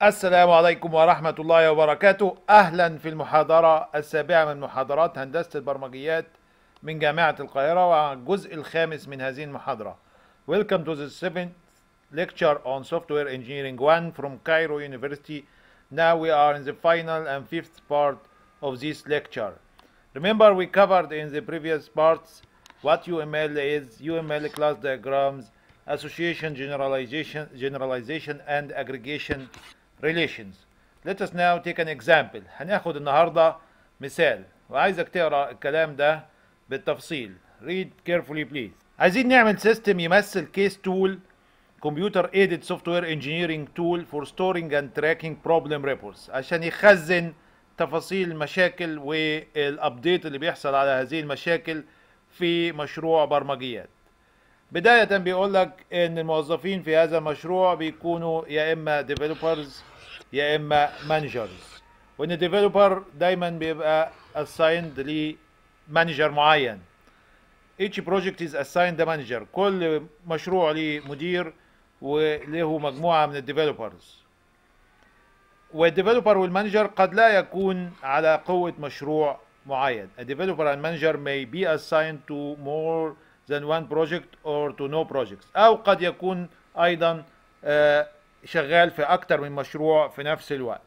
السلام عليكم ورحمة الله وبركاته أهلا في المحاضرة السابعة من محاضرات هندسة البرمجيات من جامعة القاهرة والجزء الخامس من هذه المحاضرة Welcome to the seventh lecture on Software Engineering 1 from Cairo University Now we are in the final and fifth part of this lecture Remember we covered in the previous parts what UML is, UML class diagrams, association, generalization, generalization and aggregation relations. Let us now take an example. هناخد النهارده مثال وعايزك تقرا الكلام ده بالتفصيل. Read carefully please. عايزين نعمل سيستم يمثل كيس تول كمبيوتر ايدد سوفت وير انجينيرنج تول فور ستورنج اند تراكنج بروبلم ريبورتس عشان يخزن تفاصيل المشاكل والابديت اللي بيحصل على هذه المشاكل في مشروع برمجيات. بداية بيقول لك إن الموظفين في هذا المشروع بيكونوا يا إما ديفلوبرز يا إما مانجرز وإن الديفلوبر دايما بيبقى assigned لمانجر معين each project is assigned a manager كل مشروع ليه مدير وله مجموعة من الديفلوبرز والديفلوبر والمانجر قد لا يكون على قوة مشروع معين a developer and manager may be assigned to more than one project or to no projects او قد يكون ايضا آه، شغال في اكتر من مشروع في نفس الوقت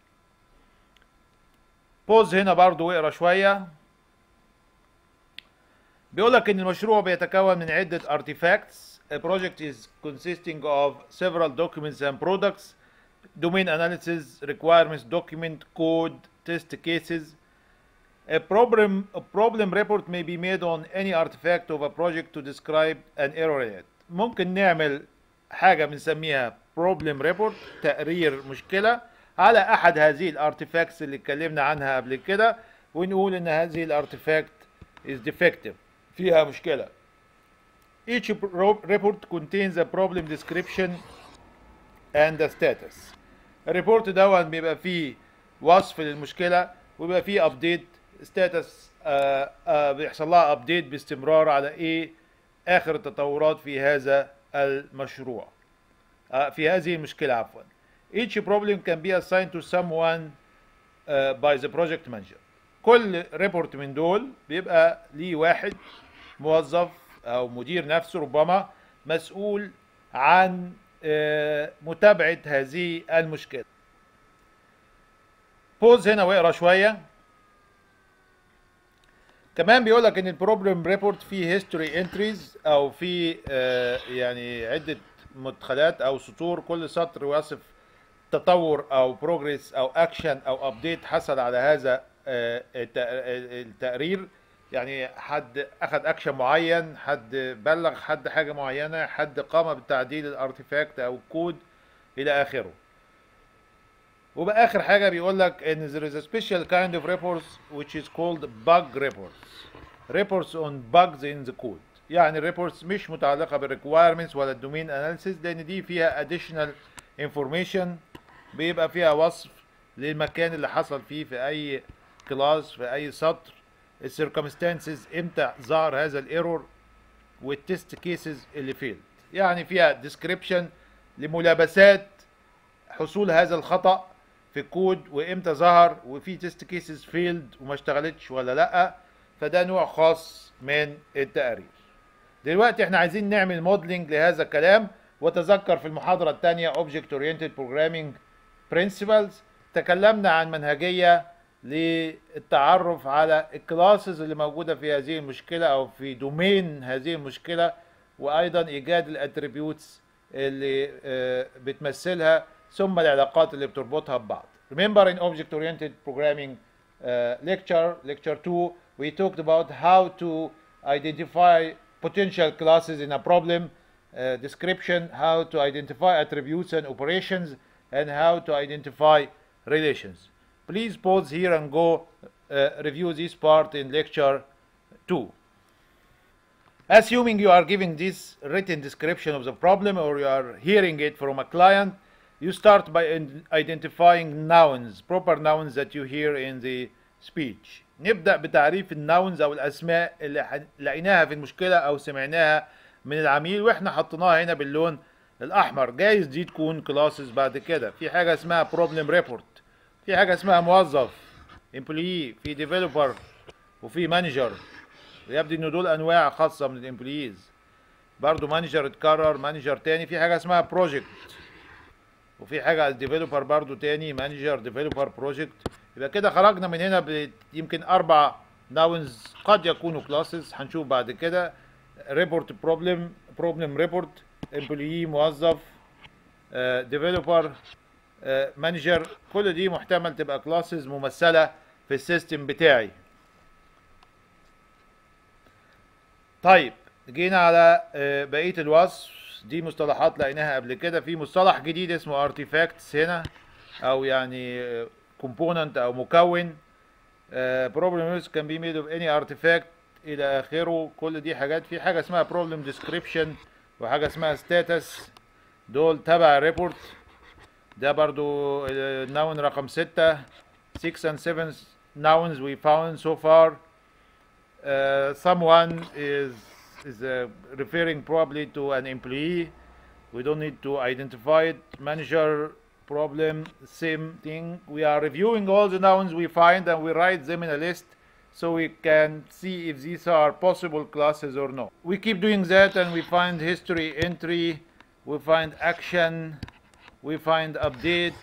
بوز هنا برضو اقرا شويه بيقول لك ان المشروع بيتكون من عده artifacts a project is consisting of several documents and products domain analysis requirements document code test cases A problem, a problem report may be made on any artifact of a project to describe an error in it. ممكن نعمل حاجة بنسميها problem report تقرير مشكلة على أحد هذه الارتفاكتس اللي اتكلمنا عنها قبل كده ونقول إن هذه الارتفاكت is defective فيها مشكلة. Each pro- report contains a problem description and a status. الريبورت ده بيبقى فيه وصف للمشكلة وبيبقى فيه ابديت ستاتس بيحصل لها ابديت باستمرار على ايه اخر التطورات في هذا المشروع آه، في هذه المشكلة عفوا each problem can be assigned to someone uh, by the project manager كل ريبورت من دول بيبقى ليه واحد موظف او مدير نفسه ربما مسؤول عن آه، متابعة هذه المشكلة بوز هنا واقرا شويه كمان بيقول لك ان البروبلم ريبورت فيه هيستوري انتريز او في آه، يعني عده مدخلات او سطور كل سطر يصف تطور او بروجريس او اكشن او ابديت حصل على هذا آه، الت- التقرير يعني حد اخذ اكشن معين حد بلغ حد حاجه معينه حد قام بتعديل الارتيفاكت او الكود الى اخره وبآخر حاجة بيقول لك إن there is a special kind of reports which is called bug reports. Reports on bugs in the code. يعني الريبورتس مش متعلقة بالrequirements ولا الدومين اناليسيس لأن دي فيها additional information بيبقى فيها وصف للمكان اللي حصل فيه في أي كلاس في أي سطر السيركمستانسز امتى ظهر هذا الايرور والتست كيسز اللي فيلد يعني فيها description لملابسات حصول هذا الخطأ في الكود وامتى ظهر وفي تيست كيسز فيلد وما اشتغلتش ولا لا فده نوع خاص من التقارير دلوقتي احنا عايزين نعمل موديلنج لهذا الكلام وتذكر في المحاضرة الثانية Object Oriented Programming Principles تكلمنا عن منهجية للتعرف على الكلاسز اللي موجودة في هذه المشكلة أو في دومين هذه المشكلة وأيضا إيجاد الاتريبيوتس اللي آه، بتمثلها ثم العلاقات اللي بتربطها ببعض. Remember in Object Oriented Programming uh, lecture, lecture 2, we talked about how to identify potential classes in a problem, uh, description, how to identify attributes and operations, and how to identify relations. Please pause here and go uh, review this part in lecture 2. Assuming you are giving this written description of the problem or you are hearing it from a client, you start by in- identifying nouns, proper nouns that you hear in the speech. نبدأ بتعريف الناونز أو الأسماء اللي ح- لقيناها في المشكلة أو سمعناها من العميل وإحنا حطيناها هنا باللون الاحمر جايز دي تكون كلاسز بعد كده في حاجه اسمها بروبلم ريبورت في حاجه اسمها موظف امبلوي في ديفلوبر وفي مانجر يبدو ان دول انواع خاصه من الامبلويز برضو مانجر اتكرر مانجر تاني في حاجه اسمها بروجكت وفي حاجه ديفلوبر برضو تاني مانجر ديفلوبر بروجكت يبقى كده خرجنا من هنا ب- يمكن اربع ناونز قد يكونوا كلاسز هنشوف بعد كده ريبورت بروبلم بروبلم ريبورت امبلوي موظف ديفلوبر مانجر كل دي محتمل تبقى كلاسز ممثله في السيستم بتاعي طيب جينا على آه، بقيه الوصف دي مصطلحات لقيناها قبل كده في مصطلح جديد اسمه artifacts هنا او يعني كومبوننت او مكون بروبلم can be made of any artifact الى اخره كل دي حاجات في حاجه اسمها problem description وحاجه اسمها status دول تبع الريبورت ده برضو النون رقم 6 6 and 7 nouns we found so far uh, someone is is uh, referring probably to an employee we don't need to identify it manager problem same thing we are reviewing all the nouns we find and we write them in a list so we can see if these are possible classes or no we keep doing that and we find history entry we find action we find update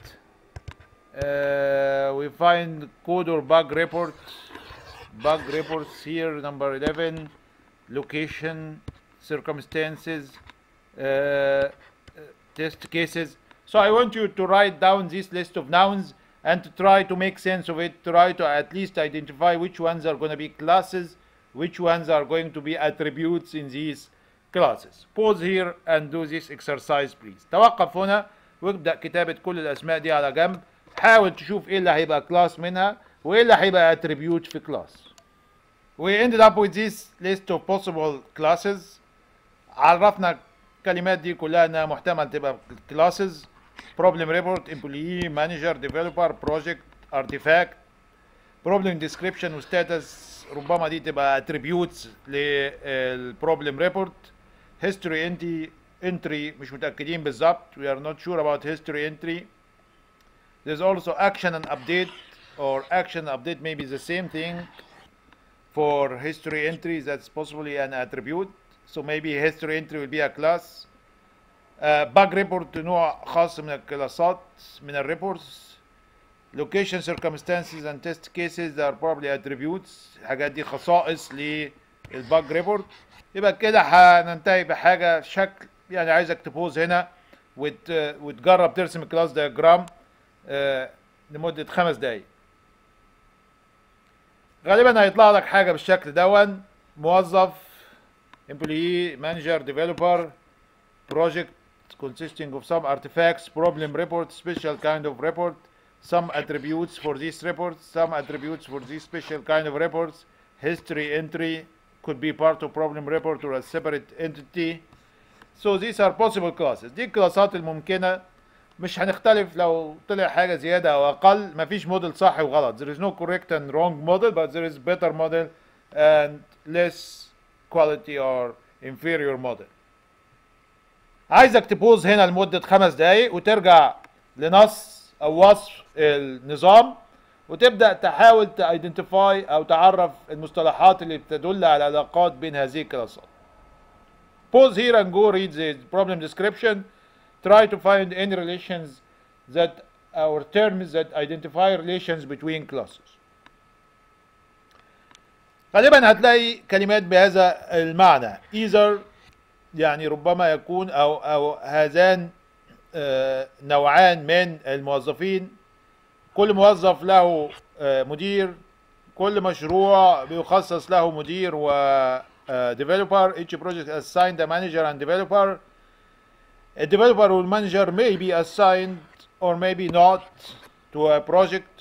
uh, we find code or bug report bug reports here number 11 location circumstances uh, uh, test cases so i want you to write down this list of nouns and to try to make sense of it try to at least identify which ones are going to be classes which ones are going to be attributes in these classes pause here and do this exercise please توقف هنا وابدأ كتابة كل الأسماء دي على جنب حاول تشوف ايه اللي هيبقى كلاس منها وايه اللي هيبقى attribute في كلاس We ended up with this list of possible classes عرفنا الكلمات دي كلها انها محتمل تبقى classes problem report employee manager developer project artifact problem description و status ربما دي تبقى attributes للبروبلم report history entry entry مش متأكدين بالظبط we are not sure about history entry there's also action and update or action update may be the same thing for history entries that's possibly an attribute so maybe history entry will be a class uh, bug report نوع خاص من الكلاسات من الريبورتس location circumstances and test cases are probably attributes الحاجات دي خصائص للباج ريبورت يبقى كده هننتهي بحاجه شكل يعني عايزك تبوز هنا وت... وتجرب ترسم الكلاس دياجرام آه لمده خمس دقايق غالبا هيطلع لك حاجه بالشكل دون موظف employee manager developer project consisting of some artifacts problem report special kind of report some attributes for this report some attributes for this special kind of reports history entry could be part of problem report or a separate entity so these are possible classes دي الكلاسات الممكنه مش هنختلف لو طلع حاجه زياده او اقل مفيش موديل صح وغلط there is no correct and wrong model but there is better model and less quality or inferior model عايزك تبوز هنا لمدة خمس دقايق وترجع لنص أو وصف النظام وتبدأ تحاول تايدنتيفاي أو تعرف المصطلحات اللي بتدل على العلاقات بين هذه الكلاسات. Pause here and go read the problem description. Try to find any relations that or terms that identify relations between classes. غالبا هتلاقي كلمات بهذا المعنى either يعني ربما يكون او او هذان آه، نوعان من الموظفين كل موظف له آه، مدير كل مشروع بيخصص له مدير و آه، developer each project assigned a manager and developer a developer or manager may be assigned or maybe not to a project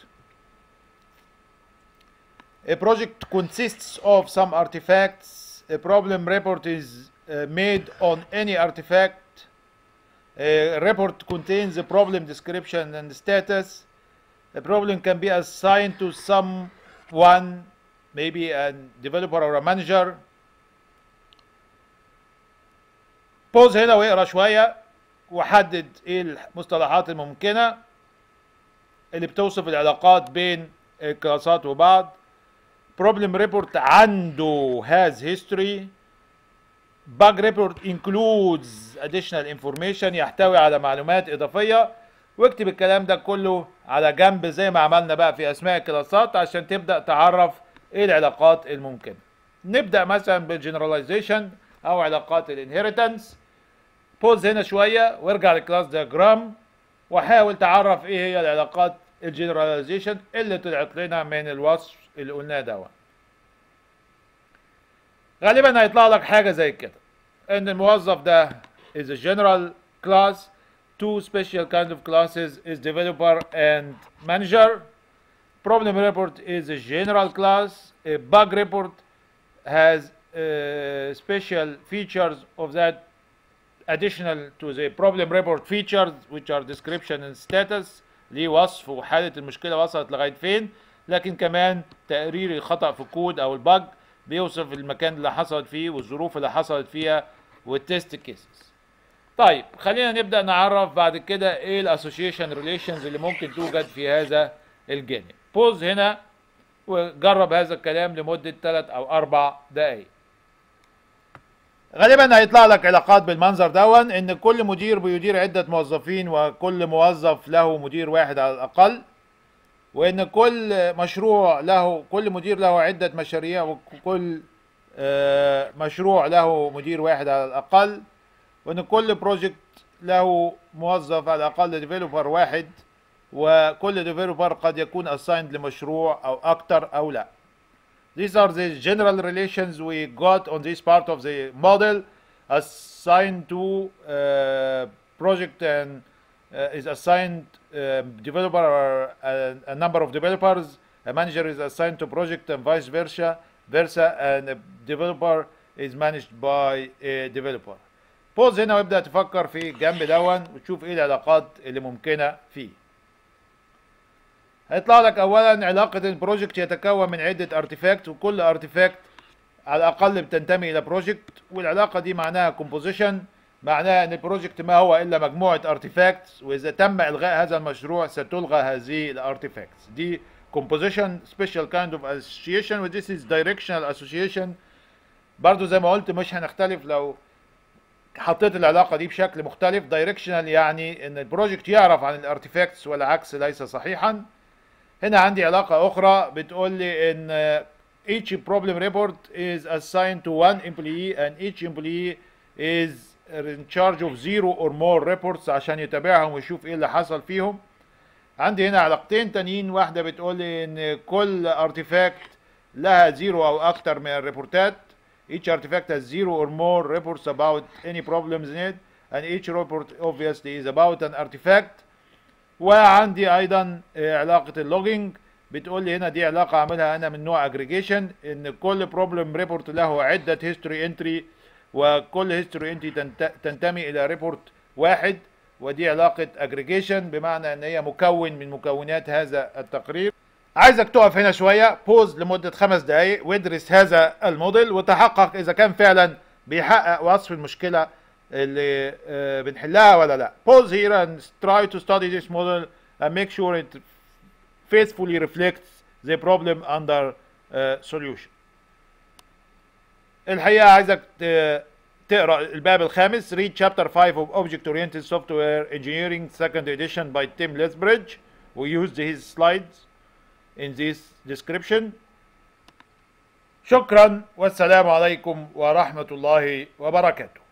a project consists of some artifacts. A problem report is uh, made on any artifact. A report contains a problem description and status. A problem can be assigned to someone, maybe a developer or a manager. Pause هنا واقرا شوية. وحدد ايه المصطلحات الممكنه اللي بتوصف العلاقات بين الكلاسات وبعض problem report عنده has history bug report includes additional information يحتوي على معلومات اضافيه واكتب الكلام ده كله على جنب زي ما عملنا بقى في اسماء الكلاسات عشان تبدا تعرف ايه العلاقات الممكنه نبدا مثلا بالجنراليزيشن او علاقات الانهيرتنس بوز هنا شويه وارجع للكلاس دياجرام وحاول تعرف ايه هي العلاقات الجنراليزيشن اللي طلعت لنا من الوصف اللي قلناه ده غالبا هيطلع لك حاجه زي كده ان الموظف ده is a general class two special kind of classes is developer and manager problem report is a general class a bug report has uh, special features of that additional to the problem report features which are description and status ليه وصف وحالة المشكلة وصلت لغاية فين لكن كمان تقرير الخطأ في الكود أو البج بيوصف المكان اللي حصلت فيه والظروف اللي حصلت فيها والتست كيسز طيب خلينا نبدأ نعرف بعد كده ايه الاسوشيشن ريليشنز اللي ممكن توجد في هذا الجانب بوز هنا وجرب هذا الكلام لمدة 3 أو 4 دقايق غالبا هيطلع لك علاقات بالمنظر دون ان كل مدير بيدير عدة موظفين وكل موظف له مدير واحد على الاقل وان كل مشروع له كل مدير له عدة مشاريع وكل آه، مشروع له مدير واحد على الاقل وان كل بروجكت له موظف على الاقل ديفيلوبر واحد وكل ديفيلوبر قد يكون assigned لمشروع او اكتر او لا These are the general relations we got on this part of the model assigned to uh, project and uh, is assigned uh, developer or a, a number of developers. A manager is assigned to project and vice versa, versa and a developer is managed by a developer. بوز هنا وابدأ تفكر في الجنب دون وتشوف ايه العلاقات اللي ممكنة فيه. هيطلع لك اولا علاقة البروجكت يتكون من عدة ارتيفاكت وكل ارتيفاكت على الاقل بتنتمي الى بروجكت والعلاقة دي معناها كومبوزيشن معناها ان البروجكت ما هو الا مجموعة ارتيفاكتس واذا تم الغاء هذا المشروع ستلغى هذه الارتيفاكتس دي composition special kind of association و this is directional association برضو زي ما قلت مش هنختلف لو حطيت العلاقة دي بشكل مختلف directional يعني ان البروجكت يعرف عن الارتيفاكتس والعكس ليس صحيحا هنا عندي علاقة أخرى بتقول لي إن each problem report is assigned to one employee and each employee is in charge of zero or more reports عشان يتابعهم ويشوف إيه اللي حصل فيهم. عندي هنا علاقتين تانيين واحدة بتقول لي إن كل artifact لها زيرو أو أكتر من الريبورتات. Each artifact has zero or more reports about any problems in it and each report obviously is about an artifact. وعندي ايضا علاقه اللوجينج بتقول لي هنا دي علاقه عاملها انا من نوع اجريجيشن ان كل بروبلم ريبورت له عده هيستوري انتري وكل هيستوري انتري تنتمي الى ريبورت واحد ودي علاقه اجريجيشن بمعنى ان هي مكون من مكونات هذا التقرير عايزك تقف هنا شويه بوز لمده خمس دقائق وادرس هذا الموديل وتحقق اذا كان فعلا بيحقق وصف المشكله اللي uh, بنحلها ولا لا pause here and try to study this model and make sure it faithfully reflects the problem under uh, solution الحقيقة عايزك تقرأ الباب الخامس read chapter 5 of object oriented software engineering second edition by Tim Lethbridge we used his slides in this description شكرا والسلام عليكم ورحمة الله وبركاته